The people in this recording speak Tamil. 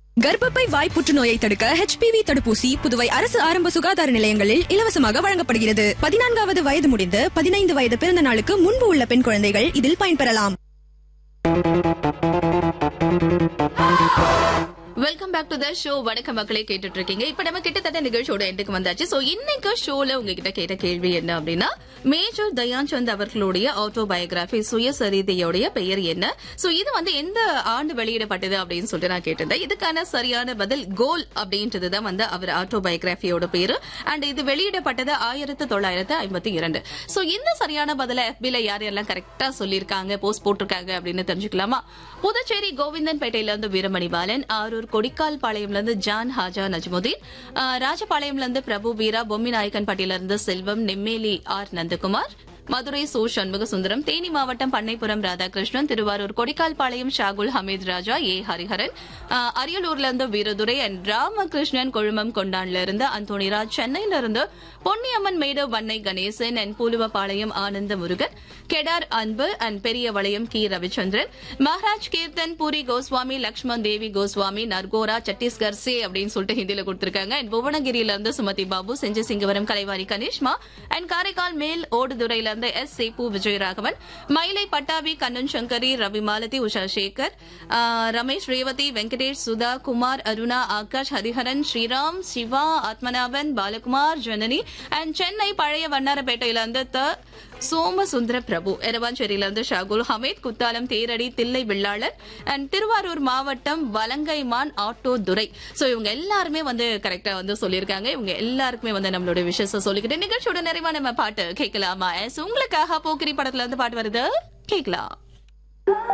கர்ப்பப்பை வாய் புற்றுநோயை தடுக்க ஹெச்பிவி தடுப்பூசி புதுவை அரசு ஆரம்ப சுகாதார நிலையங்களில் இலவசமாக வழங்கப்படுகிறது பதினான்காவது வயது முடிந்து பதினைந்து வயது பிறந்த நாளுக்கு முன்பு உள்ள பெண் குழந்தைகள் இதில் பயன்பெறலாம் welcome back to the show வணக்க மக்களே கேட்டுட்டு இருக்கீங்க இப்ப நம்ம கிட்டத்தட்ட நிகழ்ச்சியோட எண்டுக்கு வந்தாச்சு சோ இன்னைக்கு ஷோல உங்ககிட்ட கேட்ட கேள்வி என்ன அப்படின்னா மேஜர் தயான்சந்த் அவர்களுடைய ஆட்டோபயோகிராபி சுயசரிதையோடைய பெயர் என்ன சோ இது வந்து எந்த ஆண்டு வெளியிடப்பட்டது அப்படின்னு சொல்லிட்டு நான் கேட்டிருந்தேன் இதுக்கான சரியான பதில் கோல் அப்படின்றது தான் வந்து அவர் ஆட்டோபயோகிராபியோட பேரு அண்ட் இது வெளியிடப்பட்டது ஆயிரத்தி தொள்ளாயிரத்து ஐம்பத்தி இரண்டு சோ இந்த சரியான பதில எஃபில யார் யாரெல்லாம் கரெக்டா சொல்லியிருக்காங்க போஸ்ட் போட்டிருக்காங்க அப்படின்னு தெரிஞ்சுக்கலாமா புதுச்சேரி கோவிந்தன் பேட்டையில இருந்து வீரமணி பாலன் ஆரூர் கொடிக்கால் பாளையம்ல இருந்து ஜான் ஹாஜா நஜ்முதீன் ஆ, ராஜபாளையம்ல இருந்து பிரபு வீரா பொம்மி நாயக்கன் பட்டியில இருந்து செல்வம் நெம்மேலி ஆர் நந்தகுமார் மதுரை சோ சண்முக சுந்தரம் தேனி மாவட்டம் பண்ணைப்புறம் ராதாகிருஷ்ணன் திருவாரூர் கொடிக்கால்பாளையம் ஷாகுல் ஹமீத் ராஜா ஏ ஹரிஹரன் ஆ, அரியலூர்ல இருந்து வீரதுரை அண்ட் ராமகிருஷ்ணன் கொழுமம் கொண்டான்ல இருந்து அந்தோணிராஜ் சென்னையில இருந்து பொன்னியம்மன் மேடு வன்னை கணேசன் அண்ட் பூலுவபாளையம் ஆனந்த முருகன் கெடார் அன்பு அண்ட் பெரியவளையம் கி ரவிச்சந்திரன் மகாராஜ் கீர்த்தன் பூரி கோஸ்வாமி லக்ஷ்மண் தேவி கோஸ்வாமி நர்கோரா சத்தீஸ்கர் சே அப்படின்னு சொல்லிட்டு ஹிந்தியில கொடுத்திருக்காங்க அண்ட் புவனகிரியில இருந்து சுமதி பாபு செஞ்ச சிங்கவரம் கலைவாரி கனிஷ்மா அண்ட் காரைக்கால் மேல் ஓடுதுறையில இருந்து எஸ் சேப்பு விஜயராகவன் மயிலை பட்டாபி கண்ணன் சங்கரி ரவி மாலதி உஷா சேகர் ஆ, ரமேஷ் ரேவதி வெங்கடேஷ் சுதா குமார் அருணா ஆகாஷ் ஹரிஹரன் ஸ்ரீராம் சிவா ஆத்மநாபன் பாலகுமார் ஜனனி அண்ட் சென்னை பழைய வண்ணாரப்பேட்டையில இருந்து த சோமசுந்தர பிரபு எரவாஞ்சேரியில இருந்து ஷாகுல் ஹமீத் குத்தாலம் தேரடி தில்லை வெள்ளாளர் அண்ட் திருவாரூர் மாவட்டம் வலங்கைமான் ஆட்டோ துரை சோ இவங்க எல்லாருமே வந்து கரெக்டா வந்து சொல்லியிருக்காங்க இவங்க எல்லாருக்குமே வந்து நம்மளோட விஷயத்த சொல்லிக்கிட்டு நிகழ்ச்சியோட நிறைவா நம்ம பாட்டு கேட்கலாமா As உங்களுக்காக போக்கிரி படத்துல இருந்து பாட்டு வருது கேட்கலாம்